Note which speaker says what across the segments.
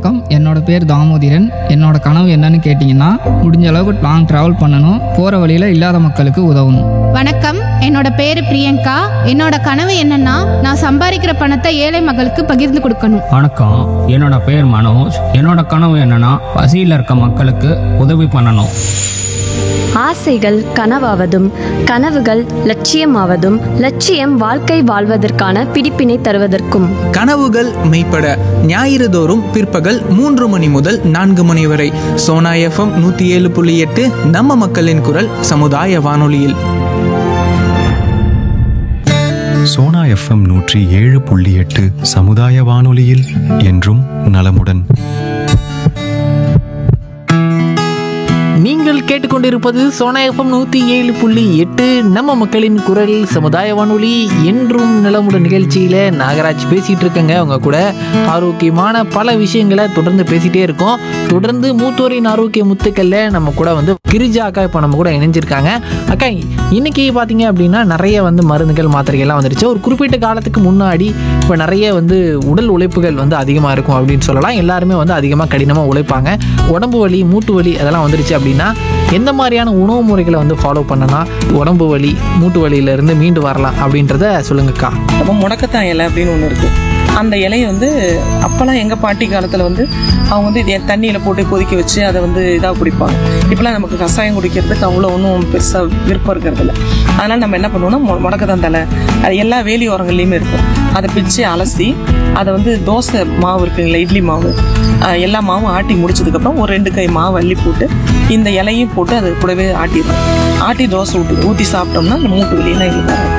Speaker 1: வணக்கம் என்னோட பேர் தாமோதிரன் என்னோட கனவு என்னன்னு கேட்டிங்கன்னா முடிஞ்ச அளவுக்கு லாங் ட்ராவல் பண்ணணும் போகிற வழியில் இல்லாத மக்களுக்கு உதவணும்
Speaker 2: வணக்கம் என்னோட பேரு பிரியங்கா என்னோட கனவு என்னன்னா நான் சம்பாதிக்கிற பணத்தை ஏழை மக்களுக்கு பகிர்ந்து கொடுக்கணும்
Speaker 3: வணக்கம் என்னோட பேர் மனோஜ் என்னோட கனவு என்னன்னா பசியில் இருக்க மக்களுக்கு உதவி பண்ணணும்
Speaker 4: ஆசைகள் கனவாவதும் கனவுகள் லட்சியமாவதும் லட்சியம் வாழ்க்கை வாழ்வதற்கான பிடிப்பினை தருவதற்கும்
Speaker 5: கனவுகள் மெய்ப்பட ஞாயிறு தோறும் பிற்பகல் மூன்று மணி முதல் நான்கு மணி வரை சோனா எஃப்எம் நூற்றி ஏழு புள்ளி எட்டு நம்ம மக்களின் குரல் சமுதாய வானொலியில்
Speaker 6: சோனா எஃப்எம் நூற்றி ஏழு புள்ளி எட்டு சமுதாய வானொலியில் என்றும் நலமுடன்
Speaker 7: நீங்கள் கேட்டுக்கொண்டிருப்பது சோனா எஃப்எம் நூற்றி ஏழு புள்ளி எட்டு நம்ம மக்களின் குரல் சமுதாய வானொலி என்றும் நிலமுடன் நிகழ்ச்சியில் நாகராஜ் பேசிகிட்டு இருக்கேங்க அவங்க கூட ஆரோக்கியமான பல விஷயங்களை தொடர்ந்து பேசிகிட்டே இருக்கோம் தொடர்ந்து மூத்தோரின் ஆரோக்கிய முத்துக்களில் நம்ம கூட வந்து கிரிஜா அக்கா இப்போ நம்ம கூட இணைஞ்சிருக்காங்க அக்கா இன்னைக்கு பார்த்தீங்க அப்படின்னா நிறைய வந்து மருந்துகள் மாத்திரைகள்லாம் வந்துருச்சு ஒரு குறிப்பிட்ட காலத்துக்கு முன்னாடி இப்போ நிறைய வந்து உடல் உழைப்புகள் வந்து அதிகமாக இருக்கும் அப்படின்னு சொல்லலாம் எல்லாருமே வந்து அதிகமாக கடினமாக உழைப்பாங்க உடம்பு வலி மூட்டு வலி அதெல்லாம் வந்துருச்சு அப்படின்னா எந்த மாதிரியான உணவு முறைகளை வந்து ஃபாலோ பண்ணனா உடம்பு வலி மூட்டு வலியிலேருந்து மீண்டு வரலாம் அப்படின்றத சொல்லுங்கக்கா
Speaker 8: அப்போ முடக்கத்தான் இலை அப்படின்னு ஒன்று இருக்குது அந்த இலையை வந்து அப்போல்லாம் எங்கள் பாட்டி காலத்தில் வந்து அவங்க வந்து இதை தண்ணியில் போட்டு கொதிக்க வச்சு அதை வந்து இதாக குடிப்பாங்க இப்போலாம் நமக்கு கஷாயம் குடிக்கிறதுக்கு அவ்வளோ ஒன்றும் பெருசாக விருப்பம் இருக்கிறது இல்லை அதனால் நம்ம என்ன பண்ணுவோம்னா மு- முடக்கத்தான் தலை அது எல்லா வேலி ஓரங்கள்லையுமே இருக்கும் அதை பிச்சு அலசி அதை வந்து தோசை மாவு இருக்குங்களா இட்லி மாவு ஆஹ் எல்லா மாவும் ஆட்டி முடிச்சதுக்கப்புறம் ஒரு ரெண்டு கை மாவு அள்ளி போட்டு இந்த இலையும் போட்டு அது கூடவே ஆட்டிடுவோம் ஆட்டி தோசை ஊட்டி ஊற்றி சாப்பிட்டோம்னா அந்த மூட்டு வலியெல்லாம் எங்களுக்கு வராது.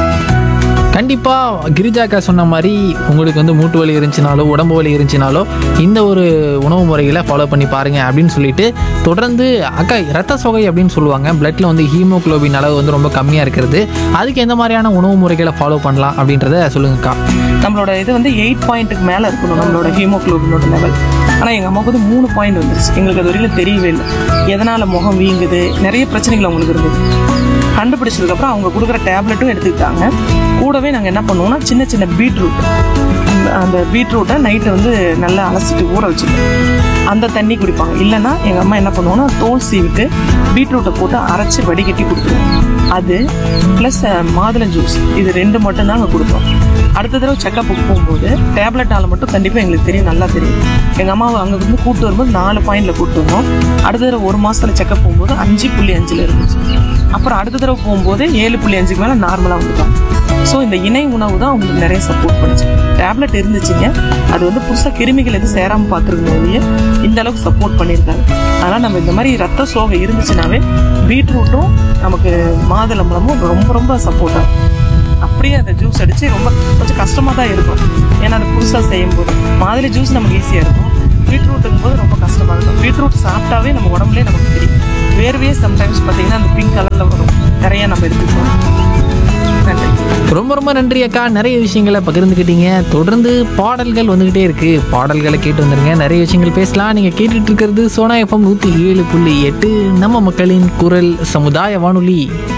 Speaker 7: கண்டிப்பாக கிரிஜாக்கா சொன்ன மாதிரி உங்களுக்கு வந்து மூட்டு வலி இருந்துச்சுனாலோ உடம்பு வலி இருந்துச்சுனாலோ இந்த ஒரு உணவு முறைகளை ஃபாலோ பண்ணி பாருங்க அப்படின்னு சொல்லிட்டு தொடர்ந்து அக்கா ரத்த சோகை அப்படின்னு சொல்லுவாங்க பிளட்ல வந்து ஹீமோகுளோபின் அளவு வந்து ரொம்ப கம்மியாக இருக்கிறது அதுக்கு எந்த மாதிரியான உணவு முறைகளை ஃபாலோ பண்ணலாம் அப்படின்றத சொல்லுங்கக்கா
Speaker 8: நம்மளோட இது வந்து எயிட் பாயிண்ட்டுக்கு மேலே இருக்கணும் நம்மளோட ஹீமோகுளோபினோட லெவல் ஆனால் எங்கள் அம்மாவுக்கு வந்து மூணு பாயிண்ட் வந்துருச்சு எங்களுக்கு அது வரையிலும் தெரியவே இல்லை எதனால் முகம் வீங்குது நிறைய பிரச்சனைகள் அவங்களுக்கு இருந்தது கண்டுபிடிச்சதுக்கப்புறம் அவங்க கொடுக்குற டேப்லெட்டும் எடுத்துக்கிட்டாங்க கூடவே நாங்கள் என்ன பண்ணுவோம்னா சின்ன சின்ன பீட்ரூட் அந்த பீட்ரூட்டை நைட்டு வந்து நல்லா அலசிட்டு ஊற வச்சுருக்கோம் அந்த தண்ணி குடிப்பாங்க இல்லைன்னா எங்கள் அம்மா என்ன பண்ணுவோம்னா தோல் சீவிட்டு பீட்ரூட்டை போட்டு அரைச்சி வடிகட்டி கொடுத்துருவோம் அது ப்ளஸ் மாதுளை ஜூஸ் இது ரெண்டு மட்டும் தான் அங்கே கொடுத்தோம் அடுத்த தடவை செக்கப்புக்கு போகும்போது டேப்லெட்டால் மட்டும் கண்டிப்பாக எங்களுக்கு தெரியும் நல்லா தெரியும் எங்கள் அம்மாவை அங்கே வந்து கூட்டு வரும்போது நாலு பாயிண்டில் கூட்டு வந்தோம் அடுத்த தடவை ஒரு மாதத்தில் செக்கப் போகும்போது அஞ்சு புள்ளி அஞ்சில் இருந்துச்சு அப்புறம் அடுத்த தடவை போகும்போது ஏழு புள்ளி அஞ்சுக்கு மேலே நார்மலாக வந்துட்டோம் ஸோ இந்த இணை உணவு தான் அவங்களுக்கு நிறைய சப்போர்ட் பண்ணுச்சு டேப்லெட் இருந்துச்சுங்க அது வந்து புதுசாக கிருமிகள் எதுவும் சேராமல் பார்த்துருக்கணும் ஒழிய இந்த அளவுக்கு சப்போர்ட் பண்ணியிருக்காங்க அதனால் நம்ம இந்த மாதிரி ரத்த சோகை இருந்துச்சுனாவே பீட்ரூட்டும் நமக்கு மாதுளம்பழமும் ரொம்ப ரொம்ப சப்போர்ட் ஆகும் அப்படியே அந்த ஜூஸ் அடிச்சு ரொம்ப கொஞ்சம் கஷ்டமாக தான் இருக்கும் ஏன்னா அது புதுசாக செய்யும்போது மாதுளை ஜூஸ் நமக்கு ஈஸியாக இருக்கும் பீட்ரூட்டுங்கும் போது ரொம்ப கஷ்டமாக இருக்கும் பீட்ரூட் சாப்பிட்டாவே நம்ம உடம்புலேயே நமக்கு தெரியும் வேர்வையே சம்டைம்ஸ் பார்த்தீங்கன்னா அந்த பிங்க் கலரில் வரும் நிறைய நம்ம எடுத்துக்கணும் நன்றி
Speaker 7: ரொம்ப ரொம்ப நன்றி அக்கா நிறைய விஷயங்களை பகிர்ந்துக்கிட்டீங்க தொடர்ந்து பாடல்கள் வந்துகிட்டே இருக்கு பாடல்களை கேட்டு வந்துருங்க நிறைய விஷயங்கள் பேசலாம் நீங்க கேட்டுட்டு இருக்கிறது சோனா எஃப்எம் நூத்தி ஏழு புள்ளி எட்டு நம்ம மக்களின் குரல் சமுதாய வானொலி